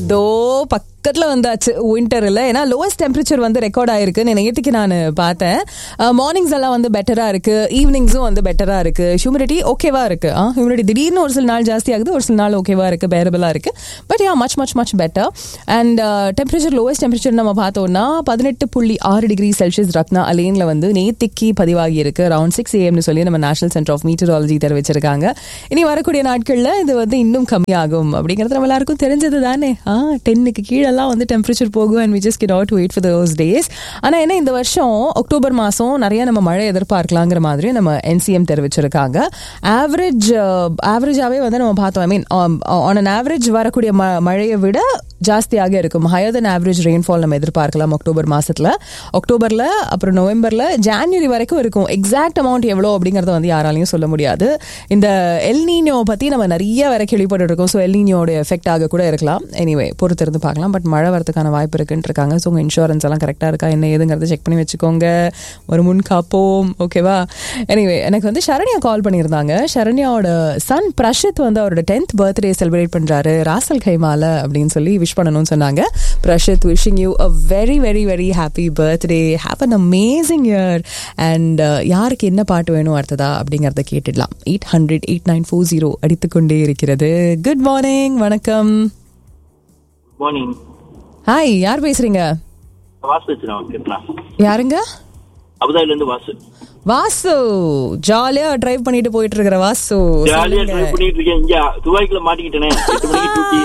ஏதோ பக்கத்துல வந்தாச்சு வின்டர் இல்ல ஏன்னா லோவஸ்ட் டெம்பரேச்சர் வந்து ரெக்கார்ட் ஆயிருக்கு நேற்றுக்கு நான் பார்த்தேன் மார்னிங்ஸ் எல்லாம் வந்து பெட்டரா இருக்கு ஈவினிங்ஸும் வந்து பெட்டரா இருக்கு ஹியூமிடிட்டி ஓகேவா இருக்கு ஹியூமிடிட்டி திடீர்னு ஒரு சில நாள் ஜாஸ்தி ஆகுது ஒரு சில நாள் ஓகேவா இருக்கு பேரபிளா இருக்கு but yeah much much much better and temperature lowest temperature நம்ம பார்த்தோம்னா பதினெட்டு புள்ளி ஆறு டிகிரி செல்சியஸ் ரத்னா அலேன்ல வந்து நேத்திக்கு பதிவாகி இருக்கு அரௌண்ட் சிக்ஸ் ஏஎம்னு சொல்லி நம்ம நேஷனல் சென்டர் ஆஃப் மீட்டராலஜி தெரிவிச்சிருக்காங்க இனி வரக்கூடிய நாட்கள்ல இது வந்து இன்னும் கம்மியாகும் அப்படிங்கிறது நம்ம எல்லாருக்கும் தெரிஞ்சது தானே ஆ டென்னுக்கு கீழெல்லாம் வந்து டெம்பரேச்சர் போகும் and we just get out wait for those days ஆனா என்ன இந்த வருஷம் அக்டோபர் மாசம் நிறைய நம்ம மழை எதிர்பார்க்கலாங்கிற மாதிரி நம்ம என்சிஎம் தெரிவிச்சிருக்காங்க ஆவரேஜ் ஆவரேஜாவே வந்து நம்ம பார்த்தோம் I mean on an average வரக்கூடிய ம மழையை விட ஜாஸ்தியாக இருக்கும் ஹையர் தென் ஆவரேஜ் ரெயின்ஃபால் நம்ம எதிர்பார்க்கலாம் அக்டோபர் மாசத்துல அக்டோபர்ல அப்புறம் நவம்பர்ல ஜான்வரி வரைக்கும் இருக்கும் எக்ஸாக்ட் அமௌண்ட் எவ்வளோ அப்படிங்கறத வந்து யாராலையும் சொல்ல முடியாது இந்த எல்னீனியோ பத்தி நம்ம நிறைய வரை கேள்விப்பட்டு இருக்கோம் ஸோ எல்னீனியோட எஃபெக்ட் ஆக கூட இருக்கலாம் எனிவே பொறுத்து இருந்து பார்க்கலாம் பட் மழை வரதுக்கான வாய்ப்பு இருக்குன்னு இருக்காங்க ஸோ உங்க இன்சூரன்ஸ் எல்லாம் கரெக்டாக இருக்கா என்ன ஏதுங்கிறத செக் பண்ணி வச்சுக்கோங்க ஒரு முன் காப்போம் ஓகேவா எனிவே எனக்கு வந்து சரண்யா கால் பண்ணியிருந்தாங்க சரண்யாவோட சன் பிரஷித் வந்து அவரோட டென்த் பர்த்டே செலிப்ரேட் பண்றாரு ராசல் கைமால அப்படின்னு சொல்லி விஷ் பண்ணணும்னு சொன்னாங்க Prashith wishing you a very very very happy birthday have an amazing year and யாருக்கு என்ன பாட்டு வேணும் அடுத்ததா அப்படிங்கறத கேட்டுடலாம் eight hundred eight nine four zero அடித்துக்கொண்டே இருக்கிறது குட் மார்னிங் வணக்கம் மார்னிங் ஹாய் யார் பேசுறீங்க வாசு வச்சிருக்கோம் கேட்கலாம் யாருங்க அபுதாபில இருந்து வாசு வாசு ஜாலியா டிரைவ் பண்ணிட்டு போயிட்டு இருக்கிற வாசு ஜாலியா சொல்லுங்க. ட்ரைவ் பண்ணிட்டு இருக்கேன் இங்க துபாய்க்குள்ள மாட்டிக்கிட்டேனே எட்டு மணிக்கு டூட்டி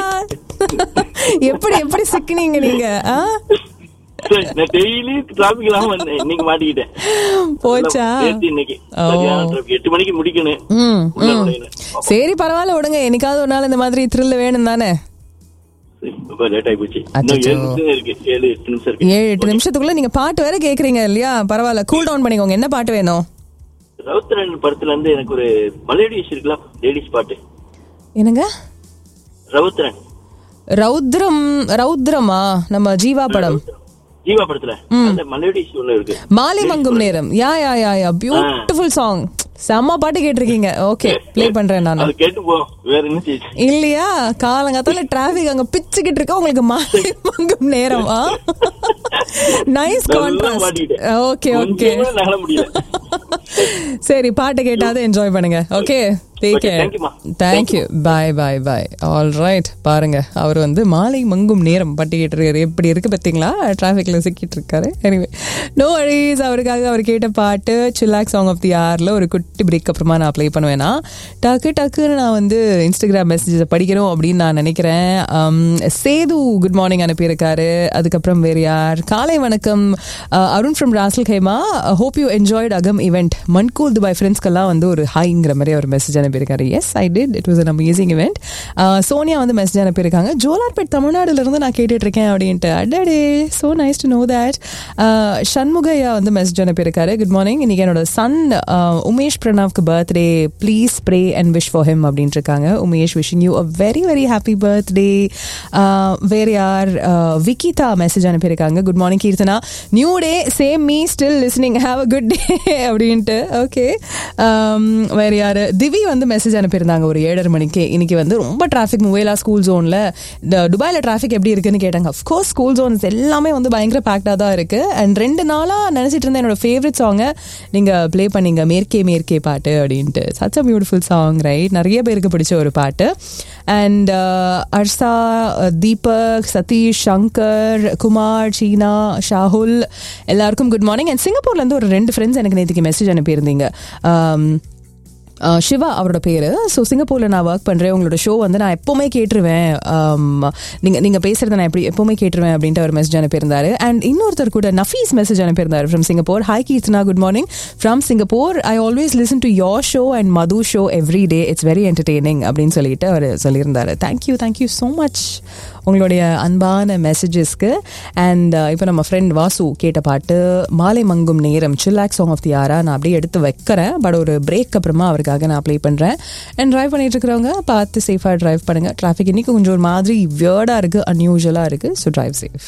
எப்படி எப்படி சிக்கினீங்க நீங்க ஆ? சரி, நான் டெய்லி டிராபிக் இல்லாம வந்தேன் இன்னைக்கு மாட்டிக்கிட்டேன் போச்சா நேத்து இன்னைக்கு ஓ. சரியான traffic. எட்டு மணிக்கு முடிக்கணும் ம், உள்ள ம். நுழையணும். சரி பரவாயில்ல விடுங்க என்னைக்காவது ஒரு நாள் இந்த மாதிரி த்ரில் வேணும் தானே சரி, ரொம்ப லேட் ஆகி போச்சு இன்னும் அச்சச்சோ. ஏழு நிமிஷம் இருக்கு ஏழு எட்டு நிமிஷம் இருக்கு ஏழு எட்டு நிமிஷத்துக்குள்ள நீங்க பாட்டு வேற கேக்குறீங்க இல்லையா பரவாயில்ல கூல் டவுன் பண்ணிக்கோங்க என்ன பாட்டு வேணும் ரவுத்தரன் படத்துல இருந்து எனக்கு ஒரு மலேடியஸ் இருக்குல்ல லேடிஸ் பாட்டு என்னங்க ரவுத்தரன் ரௌத்ரம் ரௌத்ரமா நம்ம ஜீவா படம் ஜீவா படத்துல அந்த மலேடியஸ் ஒண்ணு இருக்கு மாலை மங்கும் நேரம் யா யா யா யா பியூட்டிஃபுல் சாங் செம்ம பாட்டு கேட்டிருக்கீங்க ஓகே ப்ளே பண்றேன் நான் அது கேட்டு போ வேற என்ன செய்யுது இல்லையா காலங்காத்தால டிராபிக் அங்க பிச்சுக்கிட்டு இருக்க உங்களுக்கு மாலை மங்கும் நேரம் ஆ நைஸ் நல்லா கான்ட்ராஸ்ட் மாட்டிக்கிட்டேன். ஓகே ஓகே கொஞ்சம் கூட நகர முடியல சரி பாட்டு கேட்டாவது என்ஜாய் பண்ணுங்க okay take Okay, care thank you, ma. Thank you bye bye bye all right பாருங்க அவர் வந்து மாலை மங்கும் நேரம் பட்டிக்கிட்டு இருக்காரு எப்படி இருக்கு பார்த்தீங்களா டிராஃபிக்ல சிக்கிட்டு இருக்காரு எனிவே நோ வழிஸ் அவருக்காக அவர் கேட்ட பாட்டு சில்லாக் சாங் ஆஃப் தி ஆர்ல ஒரு குட்டி பிரேக் அப்புறமா நான் ப்ளே பண்ணுவேன்னா டக்கு டக்குன்னு நான் வந்து இன்ஸ்டாகிராம் மெசேஜை படிக்கணும் அப்படின்னு நான் நினைக்கிறேன் Um, சேது குட் மார்னிங் அனுப்பியிருக்காரு அதுக்கப்புறம் வேறு யார் காலை வணக்கம் Uh, Arun from Ras al Khaimah hope you enjoyed Agam event Mankhool Dubai ஃப்ரெண்ட்ஸ்க்கெல்லாம் வந்து ஒரு ஹாய்ங்கிற மாதிரி அவர் மெசேஜ் அனுப்பியிருக்காரு yes I did it was an amazing event Sonia வந்து மெசேஜ் அனுப்பியிருக்காங்க ஜோலார்பேட் தமிழ்நாடுல இருந்து நான் கேட்டுட்டு இருக்கேன் அப்படின்ட்டு அடடே so nice to know that Shanmugaiah வந்து மெசேஜ் அனுப்பியிருக்காரு குட் மார்னிங் இன்னைக்கு என்னோட சன் உமேஷ் பிரணாவ்க்கு birthday please pray and wish for him அப்படின்ட்டு இருக்காங்க Umesh wishing you a very very happy birthday வேற யார் விக்கிதா மெசேஜ் அனுப்பியிருக்காங்க good morning Keerthana new day same me still listening have a good day அப்படின்ட்டு ஓகே வேற யாரு திவி வந்து மெசேஜ் அனுப்பியிருந்தாங்க ஒரு ஏழரை மணிக்கு இன்னைக்கு வந்து ரொம்ப டிராஃபிக் முவேலா ஸ்கூல் ஜோன்ல இந்த துபாயில டிராஃபிக் எப்படி இருக்குன்னு கேட்டாங்க அஃப்கோர்ஸ் ஸ்கூல் ஜோன்ஸ் எல்லாமே வந்து பயங்கர பேக்டாக தான் இருக்கு அண்ட் ரெண்டு நாளா நினைச்சிட்டு இருந்த என்னோட ஃபேவரட் சாங்கை நீங்க ப்ளே பண்ணீங்க மேற்கே மேற்கே பாட்டு அப்படின்ட்டு such a beautiful song right நிறைய பேருக்கு பிடிச்ச ஒரு பாட்டு அண்ட் அர்ஷா தீபக் சதீஷ் சங்கர் குமார் சீனா ஷாகுல் எல்லாருக்கும் குட் மார்னிங் அண்ட் சிங்கப்பூர்ல இருந்து ஒரு ரெண்டு ஃப்ரெண்ட்ஸ் எனக்கு நேற்றுக்கு மெசேஜ் அனுப்பியிருந்தீங்க Um, அஹ் சிவா அவரோட பேரு ஸோ சிங்கப்பூர்ல நான் ஒர்க் பண்றேன் உங்களோட ஷோ வந்து நான் எப்பவுமே கேட்டுருவேன் ஆம், நீங்க நீங்க பேசுறத நான் எப்படி எப்பவுமே கேட்டுருவேன் அப்படின்ட்டு அவர் மெசேஜ் அனுப்பியிருந்தாரு அண்ட் இன்னொருத்தர் கூட நஃபீஸ் மெசேஜ் அனுப்பியிருந்தாரு from Singapore hi Keerthana good morning from Singapore I always listen to your show and Madhu show every day it's very entertaining அப்படின்னு சொல்லிட்டு அவர் சொல்லியிருந்தாரு தேங்க்யூ தேங்க்யூ ஸோ மச் உங்களுடைய அன்பான மெசேஜஸ்க்கு அண்ட் இப்போ நம்ம ஃப்ரெண்ட் வாசு கேட்ட பாட்டு மாலை மங்கும் நேரம் சில்லாக் சாங் ஆஃப் தி ஆரா நான் அப்படியே எடுத்து வைக்கிறேன் பட் ஒரு பிரேக் அப்புறமா அவருக்காக நான் ப்ளே பண்ணுறேன் அண்ட் ட்ரைவ் பண்ணிட்டு இருக்கிறவங்க பார்த்து சேஃபாக ட்ரைவ் பண்ணுங்க டிராஃபிக் இன்னைக்கு கொஞ்சம் ஒரு மாதிரி வியர்டாக இருக்கு அன்யூஷுவலாக இருக்கு so drive safe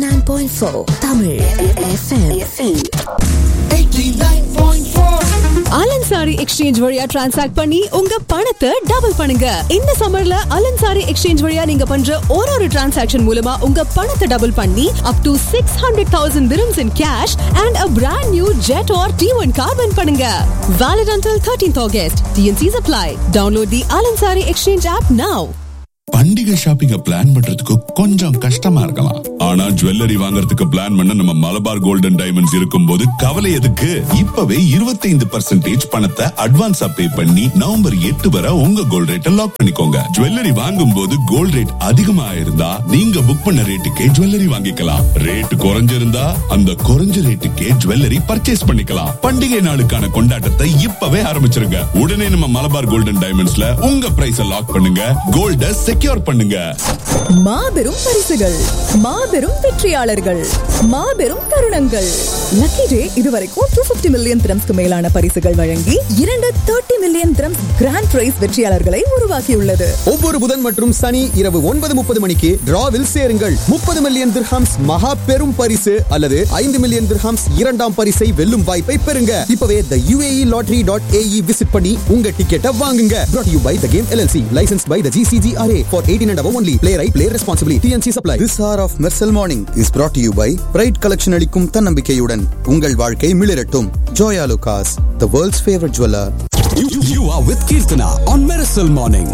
89.4 Tamil FM. Al Ansari exchange வழியா டிரான்சாக்ட் பண்ணி உங்க பணத்தை டபுள் பண்ணுங்க இந்த சம்மர்ல அலன்சாரி எக்ஸ்சேஞ்ச் வழியா நீங்க பண்ற ஒரு ஒரு டிரான்சாக்ஷன் மூலமா உங்க பணத்தை டபுள் பண்ணி up to six hundred thousand dirhams in cash and a brand new jet or T1 car win பண்ணுங்க valid until 13th August TNC's apply download the Alansari exchange app now பண்டிகை ஷாப்பிங்க plan பண்றதுக்கு கொஞ்சம் கஷ்டமா இருக்கலாம் ஆனா jewellery வாங்குறதுக்கு plan பண்ண நம்ம மலபார் கோல்டன் டைமண்ட்ஸ் இருக்கும்போது கவலை எதுக்கு இப்பவே 25% பர்சன்டேஜ் பணத்தை அட்வான்ஸா பே பண்ணி நவம்பர் எட்டு வரை உங்க கோல்ட் ரேட்டை லாக் பண்ணிக்கோங்க ஜுவல்லரி வாங்கும் போது கோல்ட் ரேட் அதிகமா இருந்தா நீங்க புக் பண்ண ரேட்டுக்கே ஜுவல்லரி வாங்கிக்கலாம் ரேட் குறைஞ்சிருந்தா அந்த குறைஞ்ச ரேட்டுக்கே ஜுவல்லரி பர்ச்சேஸ் பண்ணிக்கலாம் பண்டிகை நாளுக்கான கொண்டாட்டத்தை இப்பவே ஆரம்பிச்சிருங்க உடனே நம்ம மலபார் கோல்டன் டைமண்ட்ஸ்ல உங்க பிரைஸ லாக் பண்ணுங்க கோல்ட செக்யூர் பண்ணுங்க மாபெரும் பரிசுகள் மாபெரும் வெற்றியாளர்கள் மாபெரும் தருணங்கள் லக்கி டே இதுவரைக்கும் டூ பிப்டி மில்லியன் திரம்ஸ்க்கு மேலான பரிசுகள் வழங்கி இரண்டு thirty million dirhams grand prize வெற்றியாளர்களை உருவாக்கியுள்ளது ஒவ்வொரு புதன் மற்றும் சனி இரவு ஒன்பது முப்பது மணிக்கு டிராவில் சேருங்கள் முப்பது மில்லியன் திர்ஹம்ஸ் மகா பெரும் பரிசு அல்லது ஐந்து மில்லியன் திர்ஹம்ஸ் இரண்டாம் பரிசை வெல்லும் வாய்ப்பை பெறுங்க இப்பவே the UAE lottery dot AE visit பண்ணி உங்க டிக்கெட்டை வாங்குங்க brought you by the game LLC license by the GCGRA for eighteen and only play right play responsibly T n C apply This hour of Mersal Morning is brought to you by Pride collection அளிக்கும் தன்னம்பிக்கையுடன் உங்கள் வாழ்க்கை மிளிரட்டும் Joya லுகாஸ் the world's favorite jeweler You, you, you are with Kirtana on Miracle Morning.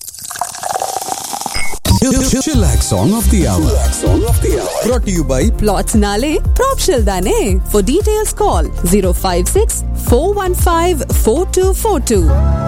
Chillax song of the hour. Song of the hour. brought to you by plots nale propshell dane for details call 056 415 4242